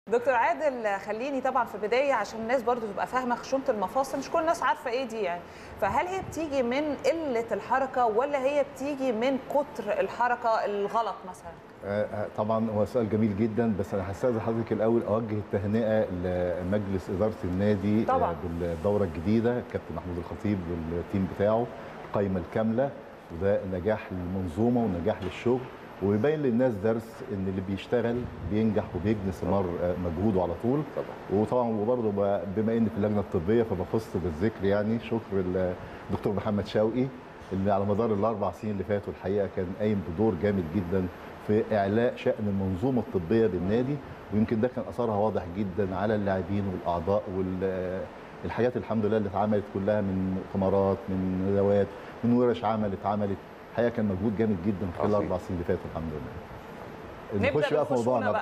دكتور عادل خليني طبعا في البدايه عشان الناس برضو تبقى فاهمه خشونه المفاصل مش كل الناس عارفه ايه دي يعني فهل هي بتيجي من قله الحركه ولا هي بتيجي من كتر الحركه الغلط مثلا آه، آه، طبعا هو سؤال جميل جدا بس انا هستاذن حضرتك الاول اوجه التهنئه لمجلس اداره النادي آه، طبعاً. بالدوره الجديده كابتن محمود الخطيب والتيم بتاعه القايمه الكامله وده نجاح للمنظومه ونجاح للشغل ويبين للناس درس ان اللي بيشتغل بينجح وبيجني ثمار آه، مجهوده على طول طبعا وطبعا وبرضه ب- بما اني في اللجنه الطبيه فبخص بالذكر يعني شكر الدكتور محمد شوقي اللي على مدار الاربع سنين اللي فاتوا الحقيقه كان قايم بدور جامد جدا في اعلاء شان المنظومه الطبيه للنادي ويمكن ده كان اثرها واضح جدا على اللاعبين والاعضاء والحاجات الحمد لله اللي اتعملت كلها من مؤتمرات من ندوات من ورش عمل اتعملت الحقيقه كان مجهود جامد جدا خلال عظيم. الاربع سنين اللي فاتوا الحمد لله نبدا نخش بقى في بالخشونه موضوعنا بقى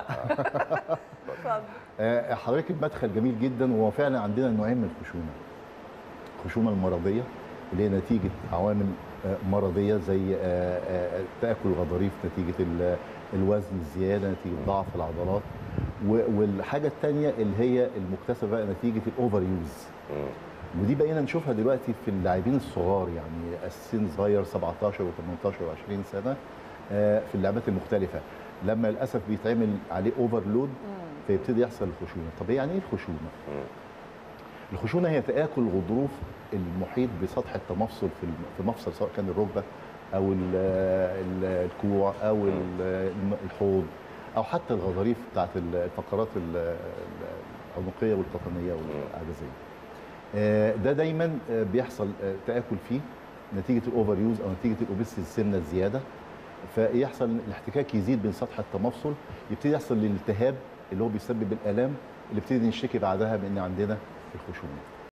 اتفضل آه، حضرتك المدخل جميل جدا وهو فعلا عندنا نوعين من الخشونه الخشونه المرضيه اللي هي نتيجه عوامل آه، مرضيه زي آه، آه، تاكل الغضاريف نتيجه ال- الوزن الزياده نتيجه ضعف العضلات و- والحاجه الثانيه اللي هي المكتسبه بقى نتيجه الاوفر يوز مم. ودي بقينا نشوفها دلوقتي في اللاعبين الصغار يعني السن صغير 17 و18 و20 سنه آه، في اللعبات المختلفه لما للاسف بيتعمل عليه اوفرلود فيبتدي يحصل الخشونه طب يعني ايه الخشونه مم. الخشونه هي تاكل الغضروف المحيط بسطح التمفصل في الم- في المفصل سواء كان الركبه او ال- ال- الكوع او ال- الم- الحوض او حتى الغضاريف بتاعت ال- الفقرات ال- ال- العنقيه والقطنيه والعجزيه آه، ده دايما آه، بيحصل آه، تاكل فيه نتيجه الاوفر يوز او نتيجه الاوبيستي السمنه الزياده فيحصل الاحتكاك يزيد بين سطح التمفصل يبتدي يحصل الالتهاب اللي هو بيسبب الالام اللي بتبتدي نشتكي بعدها بان عندنا الخشونه